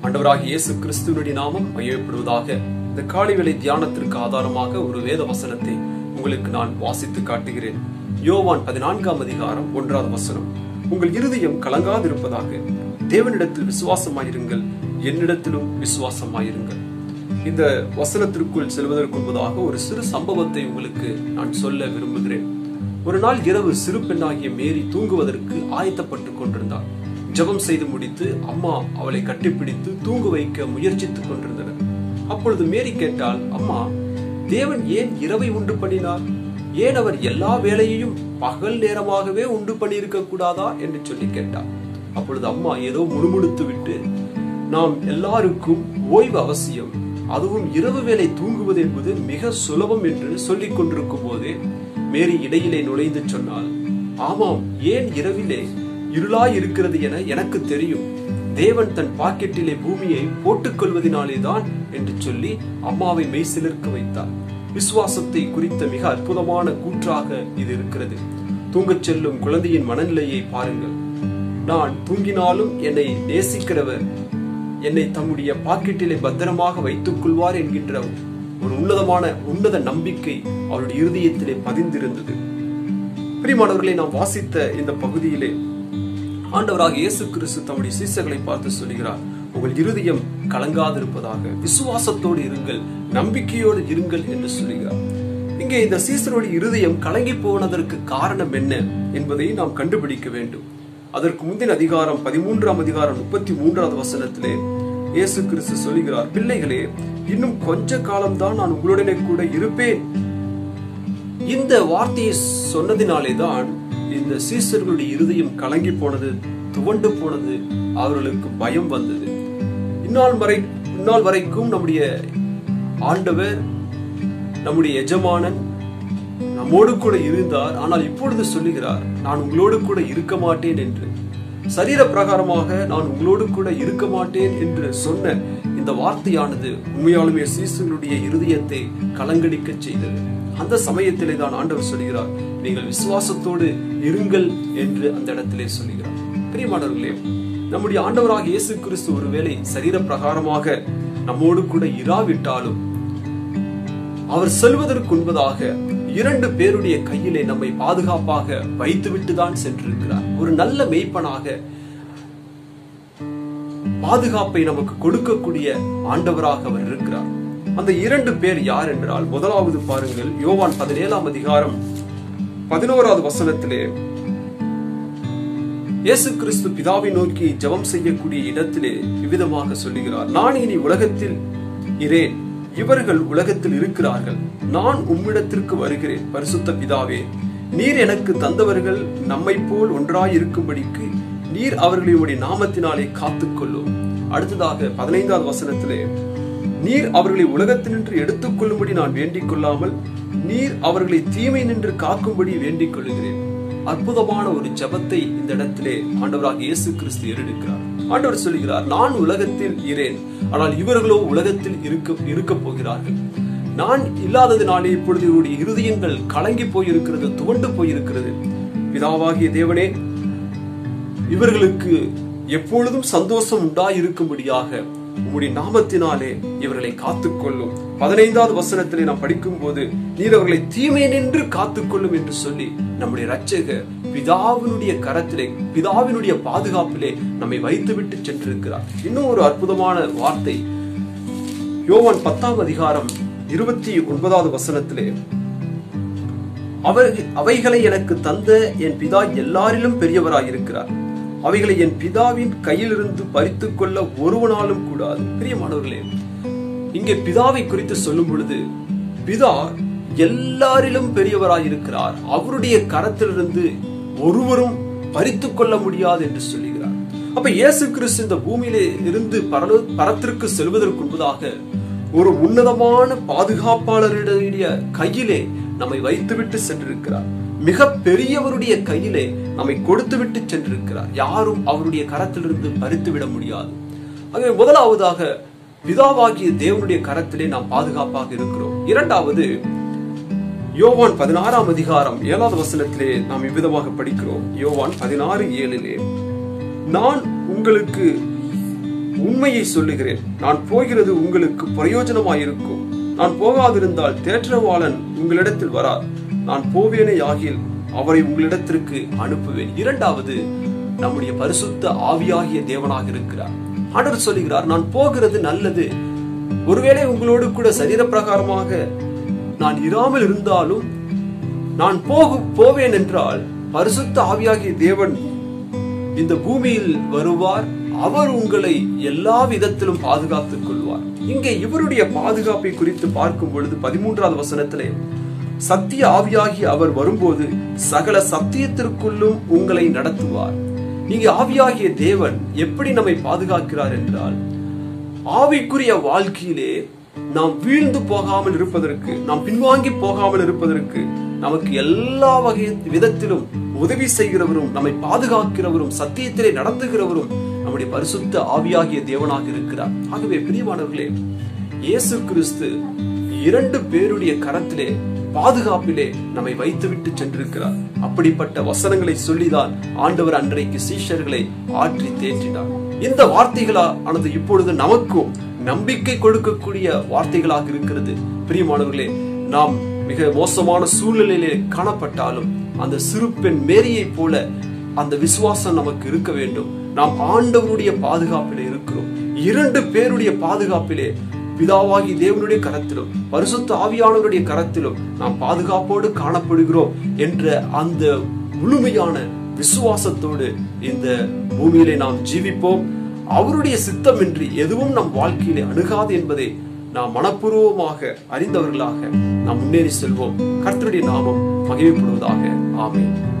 ஆண்டவராகிய இயேசு கிறிஸ்துவனுடைய நாமம் மையப்படுவதாக இந்த காலை வேளை தியானத்திற்கு ஆதாரமாக ஒரு வேத வசனத்தை உங்களுக்கு நான் வாசித்து காட்டுகிறேன் யோவான் பதினான்காம் அதிகாரம் ஒன்றாவது வசனம் உங்கள் இருதயம் கலங்காதிருப்பதாக தேவனிடத்தில் விசுவாசமாயிருங்கள் என்னிடத்திலும் விசுவாசமாயிருங்கள் இந்த வசனத்திற்குள் செல்வதற்கு முன்பதாக ஒரு சிறு சம்பவத்தை உங்களுக்கு நான் சொல்ல விரும்புகிறேன் ஒரு நாள் இரவு சிறு பெண்ணாகிய மேரி தூங்குவதற்கு ஆயத்தப்பட்டுக் கொண்டிருந்தாள் ஜெபம் செய்து முடித்து அம்மா அவளை கட்டிப்பிடித்து தூங்க வைக்க முயற்சித்துக் கொண்டிருந்தனர் அப்பொழுது மேரி கேட்டால் அம்மா தேவன் ஏன் இரவை உண்டு பண்ணினார் ஏன் அவர் எல்லா வேலையையும் பகல் நேரமாகவே உண்டு பண்ணியிருக்க கூடாதா என்று சொல்லி கேட்டார் அப்பொழுது அம்மா ஏதோ முணுமுணுத்து விட்டு நாம் எல்லாருக்கும் ஓய்வு அவசியம் அதுவும் இரவு வேலை தூங்குவது என்பது மிக சுலபம் என்று சொல்லிக் கொண்டிருக்கும் போதே மேரி இடையிலே நுழைந்து சொன்னால் ஆமாம் ஏன் இரவிலே இருளாய் இருக்கிறது என எனக்கு தெரியும் தேவன் தன் பாக்கெட்டிலே பூமியை போட்டுக் கொள்வதனாலேதான் என்று சொல்லி அம்மாவை மெய்சிலிருக்க வைத்தார் விசுவாசத்தை குறித்த மிக அற்புதமான கூற்றாக இது இருக்கிறது தூங்கச் செல்லும் குழந்தையின் மனநிலையை பாருங்கள் நான் தூங்கினாலும் என்னை நேசிக்கிறவர் என்னை தம்முடைய பாக்கெட்டிலே பத்திரமாக வைத்துக் கொள்வார் என்கின்ற ஒரு உன்னதமான உன்னத நம்பிக்கை அவருடைய இருதயத்திலே பதிந்திருந்தது பிரிமானவர்களை நாம் வாசித்த இந்த பகுதியிலே ஆண்டவராக இயேசு கிறிஸ்து தம்முடைய சீசர்களை பார்த்து சொல்கிறார் உங்கள் இருதயம் கலங்காதிருப்பதாக விசுவாசத்தோடு இருங்கள் நம்பிக்கையோடு இருங்கள் என்று சொல்கிறார் இங்கே இந்த சீசருடைய இருதயம் கலங்கி போனதற்கு காரணம் என்ன என்பதை நாம் கண்டுபிடிக்க வேண்டும் அதற்கு முந்தின அதிகாரம் பதிமூன்றாம் அதிகாரம் முப்பத்தி மூன்றாவது வசனத்திலே இயேசு கிறிஸ்து சொல்லுகிறார் பிள்ளைகளே இன்னும் கொஞ்ச காலம்தான் நான் உங்களுடனே கூட இருப்பேன் இந்த வார்த்தையை சொன்னதினாலே தான் இந்த சீசர்களுடைய இருதயம் கலங்கி போனது துவண்டு போனது அவர்களுக்கு பயம் வந்தது இந்நாள் வரை இந்நாள் வரைக்கும் நம்முடைய ஆண்டவர் நம்முடைய எஜமானன் நம்மோடு கூட இருந்தார் ஆனால் இப்பொழுது சொல்லுகிறார் நான் உங்களோடு கூட இருக்க மாட்டேன் என்று சரீர பிரகாரமாக நான் உங்களோடு கூட இருக்க மாட்டேன் என்று சொன்ன இந்த வார்த்தையானது உண்மையாலுமே சீசனுடைய இருதயத்தை கலங்கடிக்க செய்தது அந்த சமயத்திலே தான் ஆண்டவர் சொல்கிறார் நீங்கள் விசுவாசத்தோடு இருங்கள் என்று அந்த இடத்திலே சொல்கிறார் பிரியமானவர்களே நம்முடைய ஆண்டவராக இயேசு கிறிஸ்து ஒருவேளை சரீர பிரகாரமாக நம்மோடு கூட இராவிட்டாலும் அவர் செல்வதற்கு முன்பதாக இரண்டு பேருடைய கையிலே நம்மை பாதுகாப்பாக வைத்துவிட்டு தான் சென்றிருக்கிறார் ஒரு நல்ல மெய்ப்பனாக பாதுகாப்பை நமக்கு கொடுக்கக்கூடிய ஆண்டவராக அவர் இருக்கிறார் அந்த இரண்டு பேர் யார் என்றால் முதலாவது பாருங்கள் யோவான் பதினேழாம் அதிகாரம் பதினோராவது வசனத்திலே இயேசு கிறிஸ்து பிதாவை நோக்கி ஜெபம் செய்யக்கூடிய இடத்திலே இவ்விதமாக சொல்லுகிறார் நான் இனி உலகத்தில் இரேன் இவர்கள் உலகத்தில் இருக்கிறார்கள் நான் உம்மிடத்திற்கு வருகிறேன் பரிசுத்த பிதாவே நீர் எனக்கு தந்தவர்கள் நம்மை போல் ஒன்றாய் இருக்கும்படிக்கு நீர் அவர்களை உடைய நாமத்தினாலே காத்துக்கொள்ளும் அடுத்ததாக பதினைந்தாவது வசனத்திலே நீர் அவர்களை உலகத்தினின்று எடுத்துக் கொள்ளும்படி நான் வேண்டிக் கொள்ளாமல் நீர் அவர்களை தீமை நின்று காக்கும்படி வேண்டிக் கொள்ளுகிறேன் அற்புதமான ஒரு ஜபத்தை இந்த இடத்திலே ஆண்டவராக இயேசு கிறிஸ்து ஏறெடுக்கிறார் ஆண்டவர் சொல்கிறார் நான் உலகத்தில் இரேன் ஆனால் இவர்களோ உலகத்தில் இருக்க இருக்க போகிறார்கள் நான் இல்லாததினாலே இப்பொழுது இவருடைய இருதயங்கள் கலங்கி போயிருக்கிறது துவண்டு போயிருக்கிறது பிதாவாகிய தேவனே இவர்களுக்கு எப்பொழுதும் சந்தோஷம் உண்டாயிருக்கும்படியாக உம்முடைய நாமத்தினாலே இவர்களை காத்துக்கொள்ளும் பதினைந்தாவது வசனத்திலே நாம் படிக்கும் போது நீர் அவர்களை தீமை நின்று காத்துக்கொள்ளும் என்று சொல்லி நம்முடைய ரட்சகர் பிதாவினுடைய கரத்திலே பிதாவினுடைய பாதுகாப்பிலே நம்மை வைத்துவிட்டு சென்றிருக்கிறார் இன்னும் ஒரு அற்புதமான வார்த்தை யோவான் பத்தாம் அதிகாரம் இருபத்தி ஒன்பதாவது வசனத்திலே அவர் அவைகளை எனக்கு தந்த என் பிதா எல்லாரிலும் பெரியவராயிருக்கிறார் அவைகளை என் பிதாவின் கையிலிருந்து பறித்துக் கொள்ள ஒருவனாலும் கூடாது பிரியமானவர்களே இங்கே பிதாவை குறித்து சொல்லும் பொழுது பிதா எல்லாரிலும் பெரியவராயிருக்கிறார் அவருடைய கரத்திலிருந்து ஒருவரும் பறித்துக் கொள்ள முடியாது என்று சொல்லுகிறார் அப்ப இயேசு கிறிஸ்து இந்த பூமியிலே இருந்து பரலோ பரத்திற்கு செல்வதற்கு முன்பதாக ஒரு உன்னதமான பாதுகாப்பாளருடைய கையிலே நம்மை வைத்துவிட்டு சென்றிருக்கிறார் மிக பெரியவருடைய கையிலே நம்மை கொடுத்து விட்டு சென்றிருக்கிறார் யாரும் அவருடைய கரத்திலிருந்து பறித்து விட முடியாது ஆகவே முதலாவதாக பிதாவாகிய தேவனுடைய கரத்திலே நாம் பாதுகாப்பாக இருக்கிறோம் இரண்டாவது யோவான் பதினாறாம் அதிகாரம் ஏழாவது வசனத்திலே நாம் இவ்விதமாக படிக்கிறோம் யோவான் பதினாறு ஏழிலே நான் உங்களுக்கு உண்மையை சொல்லுகிறேன் நான் போகிறது உங்களுக்கு பிரயோஜனமாயிருக்கும் நான் போகாதிருந்தால் தேற்றவாளன் உங்களிடத்தில் வரார் நான் போவேனே ஆகில் அவரை உங்களிடத்திற்கு அனுப்புவேன் இரண்டாவது நம்முடைய பரிசுத்த ஆவியாகிய தேவனாக இருக்கிறார் ஆண்டவர் சொல்லுகிறார் நான் போகிறது நல்லது ஒருவேளை உங்களோடு கூட சரீர பிரகாரமாக நான் இராமல் இருந்தாலும் நான் போகும் போவேன் என்றால் பரிசுத்த ஆவியாகிய தேவன் இந்த பூமியில் வருவார் அவர் உங்களை எல்லா விதத்திலும் பாதுகாத்துக் கொள்வார் இங்கே இவருடைய பாதுகாப்பை குறித்து பார்க்கும் பொழுது பதிமூன்றாவது வசனத்திலே சத்திய ஆவியாகி அவர் வரும்போது சகல சத்தியத்திற்குள்ளும் உங்களை நடத்துவார் இங்கே ஆவியாகிய தேவன் எப்படி நம்மை பாதுகாக்கிறார் என்றால் ஆவிக்குரிய வாழ்க்கையிலே நாம் வீழ்ந்து போகாமல் இருப்பதற்கு நாம் பின்வாங்கி போகாமல் இருப்பதற்கு நமக்கு எல்லா வகை விதத்திலும் உதவி செய்கிறவரும் நம்மை பாதுகாக்கிறவரும் சத்தியத்திலே நடத்துகிறவரும் நம்முடைய பரிசுத்த ஆவியாகிய தேவனாக இருக்கிறார் ஆகவே பிரியமானவர்களே இயேசு கிறிஸ்து இரண்டு பேருடைய கரத்திலே பாதுகாப்பிலே நம்மை வைத்துவிட்டு சென்றிருக்கிறார் அப்படிப்பட்ட வசனங்களை சொல்லிதான் ஆண்டவர் அன்றைக்கு சீஷர்களை ஆற்றி தேற்றினார் இந்த வார்த்தைகளா ஆனது இப்பொழுது நமக்கும் நம்பிக்கை கொடுக்கக்கூடிய வார்த்தைகளாக இருக்கிறது பிரியமானவர்களே நாம் மிக மோசமான சூழ்நிலையிலே காணப்பட்டாலும் அந்த சிறு பெண் மேரியை போல அந்த விசுவாசம் நமக்கு இருக்க வேண்டும் நாம் ஆண்டவருடைய பாதுகாப்பிலே இருக்கிறோம் இரண்டு பேருடைய பாதுகாப்பிலே பிதாவாகி தேவனுடைய கரத்திலும் பரிசுத்த ஆவியானவருடைய கரத்திலும் நாம் பாதுகாப்போடு காணப்படுகிறோம் என்ற அந்த முழுமையான விசுவாசத்தோடு இந்த பூமியிலே நாம் ஜீவிப்போம் அவருடைய சித்தமின்றி எதுவும் நம் வாழ்க்கையிலே அணுகாது என்பதை நாம் மனப்பூர்வமாக அறிந்தவர்களாக நாம் முன்னேறி செல்வோம் கர்த்தருடைய நாமம் மகிழ்ப்படுவதாக ஆமென்